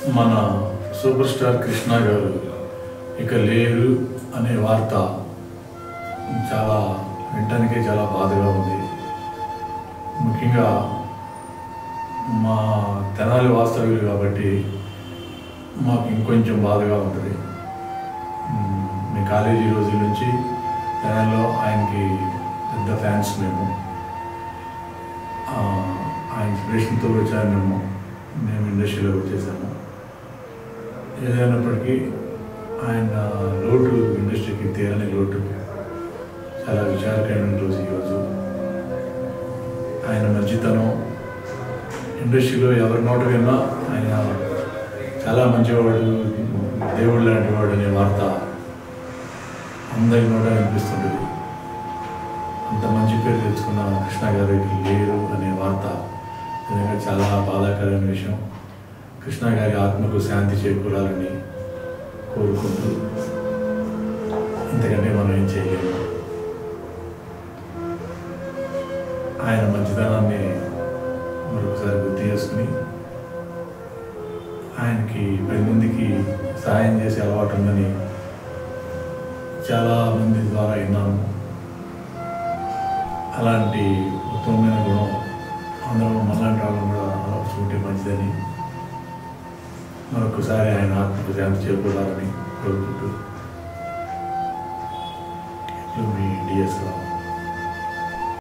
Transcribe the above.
మన super star Krishna గారు ఇక లేరు అనే వార్త చాలా వినటానికే చాలా బాధగా ఉంది ముఖ్యంగా మా తెనాలి వాస్తవ్యులు కాబట్టి మాకు ఇంకొంచెం బాధగా ఉంటుంది మ్, మీ కాలేజీ రోజుల నుంచి తెనాలిలో ఆయనకి పెద్ద ఫ్యాన్స్ మేము ఆ, ఆయన ఇన్స్పిరేషన్తో వచ్చాను మేము మేము ఇండస్ట్రీలోకి వచ్చేసాము ఏదైనప్పటికీ ఆయన లోటు ఇండస్ట్రీకి తీరని లోటు చాలా విచారకరమైన రోజు ఈరోజు ఆయన మంచితనం ఇండస్ట్రీలో ఎవరి నోట విన్నా ఆయన చాలా మంచివాడు దేవుడు లాంటి వాడు అనే వార్త అందరి నోట వినిపిస్తుంటుంది అంత మంచి పేరు తెచ్చుకున్న కృష్ణ గారికి లేరు అనే వార్త నిజంగా చాలా బాధాకరమైన విషయం కృష్ణ గారి ఆత్మకు శాంతి చేకూరాలని కోరుకుంటూ ఇంతకంటే మనం ఏం చేయలేము ఆయన మంచితనాన్ని మరొకసారి గుర్తు చేసుకుని ఆయనకి పది మందికి సహాయం చేసే అలవాటు ఉందని చాలా మంది ద్వారా విన్నాను అలాంటి ఉత్తమమైన గుణం అందరం మనలాంటి వాళ్ళని కూడా అలవర్చుకుంటే మంచిదని మరొకసారి ఆయన ఆత్మకు శాంతి చేకూరాలని కోరుకుంటూ ఇట్లు మీ డిఎస్ రావు